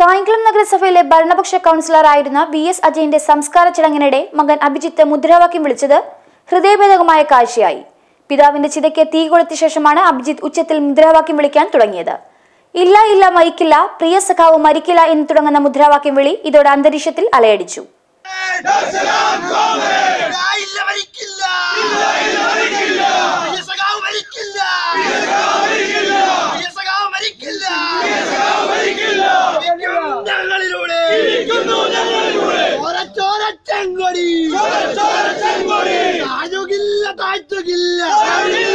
കായംകുളം നഗരസഭയിലെ ഭരണപക്ഷ കൗൺസിലറായിരുന്ന V S അജയന്റെ സംസ്കാര ചടങ്ങിനിടെ മകൻ അഭിജിത്ത് മുദ്രാവാക്യം വിളിച്ചത് ഹൃദയഭേദകമായ കാഴ്ചയായി പിതാവിന്റെ ചിതയ്ക്ക് തീ കൊളുത്തിയ ശേഷമാണ് അഭിജിത്ത് ഉച്ചത്തിൽ മുദ്രാവാക്യം വിളിക്കാൻ തുടങ്ങിയത് ഇല്ല ഇല്ല മരിക്കില്ല പ്രിയ സഖാവ് മരിക്കില്ല എന്ന് തുടങ്ങുന്ന മുദ്രാവാക്യം വിളി ഇതോടെ അന്തരീക്ഷത്തിൽ അലയടിച്ചു ഇല്ല മരിക്കില്ല സഖാവ് മരിക്കില്ല സഖാവ് മരിക്കില്ല ഞങ്ങളിലൂടെ ഒരച്ചോരച്ചെങ്കൊടി താഴുകില്ല താഴ്ത്തുകില്ല